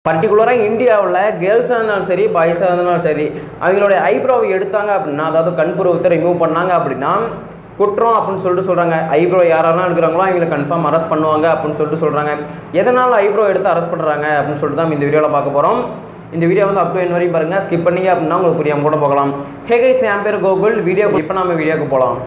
பர்டிகுலராக இந்தியாவில் கேர்ள்ஸாக இருந்தாலும் சரி பாய்ஸாக இருந்தாலும் சரி அவங்களுடைய ஐப்ரோவை எடுத்தாங்க அப்படின்னா அதாவது கண்புருவத்தை ரிமூவ் பண்ணாங்க அப்படின்னா குற்றம் அப்படின்னு சொல்லிட்டு சொல்கிறாங்க ஐப்ரோ யாரெல்லாம் எடுக்கிறாங்களோ அவங்களை கன்ஃபார்ம் அரெஸ்ட் பண்ணுவாங்க அப்படின்னு சொல்லிட்டு சொல்கிறாங்க எதனால் ஐப்ரோ எடுத்து அரெஸ்ட் பண்ணுறாங்க அப்படின்னு சொல்லிட்டு தான் இந்த வீடியோவில் பார்க்க போகிறோம் இந்த வீடியோ வந்து அப் டு என் வரையும் பாருங்கள் ஸ்கிப் பண்ணீங்க அப்படின்னா உங்களுக்கு புரியாம கூட போகலாம் ஹே கைஸ் என் பேர் கோகுல் வீடியோ இப்போ நம்ம வீடியோக்கு போகலாம்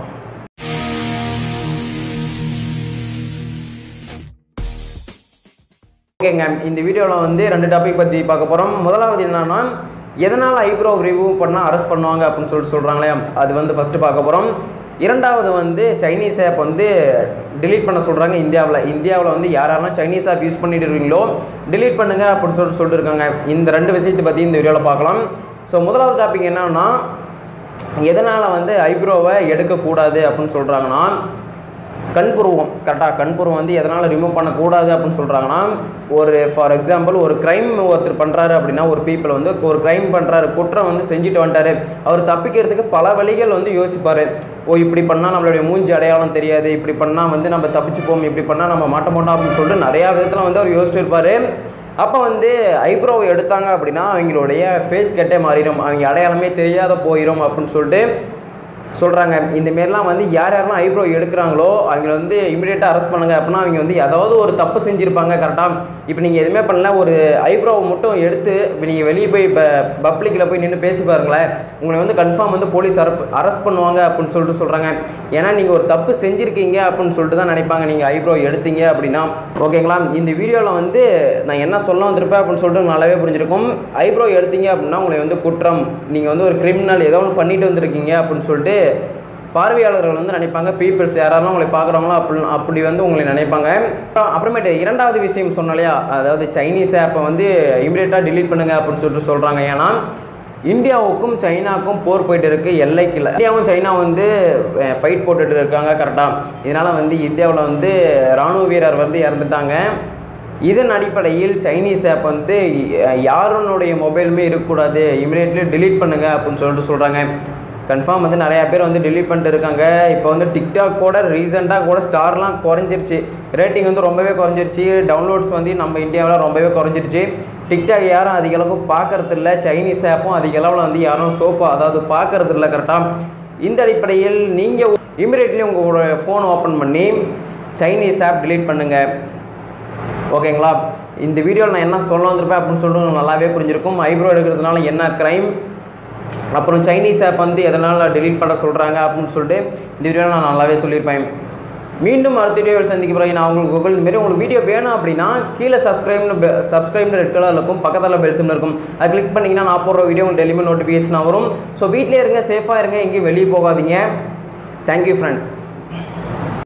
ஓகேங்க இந்த வீடியோவில் வந்து ரெண்டு டாபிக் பற்றி பார்க்க போகிறோம் முதலாவது என்னன்னா எதனால் ஐப்ரோ ரிமூவ் பண்ணால் அரெஸ்ட் பண்ணுவாங்க அப்படின்னு சொல்லிட்டு சொல்கிறாங்களே அது வந்து ஃபஸ்ட்டு பார்க்க போகிறோம் இரண்டாவது வந்து சைனீஸ் ஆப் வந்து delete பண்ண சொல்கிறாங்க இந்தியாவில் இந்தியாவில் வந்து யார் யாரெல்லாம் சைனீஸ் ஆப் யூஸ் பண்ணிட்டு இருக்கீங்களோ delete பண்ணுங்க அப்படின்னு சொல்லிட்டு சொல்லியிருக்காங்க இந்த ரெண்டு விஷயத்தை பற்றி இந்த வீடியோவில் பார்க்கலாம் ஸோ முதலாவது டாபிக் என்னன்னா எதனால் வந்து ஐப்ரோவை எடுக்கக்கூடாது அப்படின்னு சொல்கிறாங்கன்னா கண்புருவம் கரெக்டாக கண்புருவம் வந்து எதனால் ரிமூவ் பண்ணக்கூடாது அப்படின்னு சொல்கிறாங்கன்னா ஒரு ஃபார் எக்ஸாம்பிள் ஒரு க்ரைம் ஒருத்தர் பண்ணுறாரு அப்படின்னா ஒரு பீப்புள் வந்து ஒரு க்ரைம் பண்ணுறாரு குற்றம் வந்து செஞ்சுட்டு வந்துட்டாரு அவர் தப்பிக்கிறதுக்கு பல வழிகள் வந்து யோசிப்பார் ஓ இப்படி பண்ணால் நம்மளுடைய மூஞ்சி அடையாளம் தெரியாது இப்படி பண்ணால் வந்து நம்ம தப்பிச்சுப்போம் இப்படி பண்ணால் நம்ம மாட்ட மாட்டோம் அப்படின்னு சொல்லிட்டு நிறையா விதத்தில் வந்து அவர் யோசிச்சு இருப்பார் அப்போ வந்து ஐப்ரோவை எடுத்தாங்க அப்படின்னா அவங்களுடைய ஃபேஸ் கட்டே மாறிடும் அவங்க அடையாளமே தெரியாத போயிடும் அப்படின்னு சொல்லிட்டு சொல்கிறாங்க இந்த மாரிலாம் வந்து யார் யாரெல்லாம் ஐப்ரோ எடுக்கிறாங்களோ அவங்கள வந்து இமீடியட்டாக அரெஸ்ட் பண்ணுங்க அப்படின்னா அவங்க வந்து ஏதாவது ஒரு தப்பு செஞ்சுருப்பாங்க கரெக்டாக இப்போ நீங்கள் எதுவுமே பண்ணல ஒரு ஐப்ரோவை மட்டும் எடுத்து இப்போ நீங்கள் வெளியே போய் இப்போ பப்ளிக்கில் போய் நின்று பேசி பாருங்களேன் உங்களை வந்து கன்ஃபார்ம் வந்து போலீஸ் அரெஸ்ட் பண்ணுவாங்க அப்படின்னு சொல்லிட்டு சொல்கிறாங்க ஏன்னா நீங்கள் ஒரு தப்பு செஞ்சுருக்கீங்க அப்படின்னு சொல்லிட்டு தான் நினைப்பாங்க நீங்கள் ஐப்ரோ எடுத்தீங்க அப்படின்னா ஓகேங்களா இந்த வீடியோவில் வந்து நான் என்ன சொல்ல வந்திருப்பேன் அப்படின்னு சொல்லிட்டு நல்லாவே புரிஞ்சிருக்கும் ஐப்ரோ எடுத்தீங்க அப்படின்னா உங்களை வந்து குற்றம் நீங்கள் வந்து ஒரு கிரிமினல் ஏதோ ஒன்று பண்ணிட்டு வந்திருக்கீங்க அப்படின்னு சொல்லிட்டு பார்வையாளர்கள் வந்து நினைப்பாங்க பீப்புள்ஸ் யாரெல்லாம் உங்களை பார்க்குறாங்களோ அப்படி அப்படி வந்து உங்களை நினைப்பாங்க அப்புறம் அப்புறமேட்டு இரண்டாவது விஷயம் சொன்னாலையா அதாவது சைனீஸ் ஆப்பை வந்து இமீடியட்டாக delete பண்ணுங்க அப்படின்னு சொல்லிட்டு சொல்கிறாங்க ஏன்னா இந்தியாவுக்கும் சைனாவுக்கும் போர் போயிட்டு இருக்கு எல்லைக்குள்ள இந்தியாவும் சைனா வந்து ஃபைட் போட்டுட்டு இருக்காங்க கரெக்டாக இதனால் வந்து இந்தியாவில் வந்து ராணுவ வீரர் வந்து இறந்துட்டாங்க இதன் அடிப்படையில் சைனீஸ் ஆப் வந்து அஹ், யாருனுடைய மொபைலுமே இருக்கக்கூடாது இமீடியட்லி delete பண்ணுங்க அப்படின்னு சொல்லிட்டு சொல்கிறாங்க கன்ஃபார்ம் வந்து நிறையா பேர் வந்து delete பண்ணிட்டு இருக்காங்க இப்போ வந்து டிக்டாக் கூட ரீசெண்டாக கூட ஸ்டார்லாம் குறைஞ்சிருச்சு ரேட்டிங் வந்து ரொம்பவே குறைஞ்சிருச்சு டவுன்லோட்ஸ் வந்து நம்ம இந்தியாவில் ரொம்பவே குறைஞ்சிருச்சு டிக்டாக் யாரும் அதிக அளவுக்கு பார்க்கறது இல்லை சைனீஸ் ஆப்பும் அதிக அளவில் வந்து யாரும் சோப்பா அதாவது பார்க்கறது இல்லை கரெக்டாக இந்த அடிப்படையில் நீங்கள் இமீடியட்லி உங்களோட ஃபோன் ஓப்பன் பண்ணி சைனீஸ் ஆப் delete பண்ணுங்கள் ஓகேங்களா இந்த வீடியோவில் நான் என்ன சொல்ல வந்திருப்பேன் அப்படின்னு சொல்லிட்டு உங்களுக்கு நல்லாவே புரிஞ்சிருக்கும் ஐப்ரோ எடுக்கிறதுனால என்ன க்ரைம் அப்புறம் சைனீஸ் ஆப் வந்து எதனால் delete பண்ண சொல்கிறாங்க அப்படின்னு சொல்லிட்டு இந்த வீடியோவில் நான் நல்லாவே சொல்லியிருப்பேன் மீண்டும் அடுத்த வீடியோவில் சந்திக்க பிறகு நான் உங்களுக்கு கூகுள் இந்த மாதிரி உங்களுக்கு வீடியோ வேணும் அப்படின்னா கீழே சப்ஸ்கிரைப்னு சப்ஸ்கிரைப்னு ரெட் கலரில் இருக்கும் பக்கத்தில் பெல் சிம்னு இருக்கும் அது கிளிக் பண்ணிங்கன்னா நான் போடுற வீடியோ உங்களுக்கு டெலிமி நோட்டிஃபிகேஷன் வரும் ஸோ வீட்டிலே இருங்க சேஃபாக இருங்க எங்கேயும் வெளியே போகாதீங்க தேங்க்யூ ஃப்ரெண்ட்ஸ்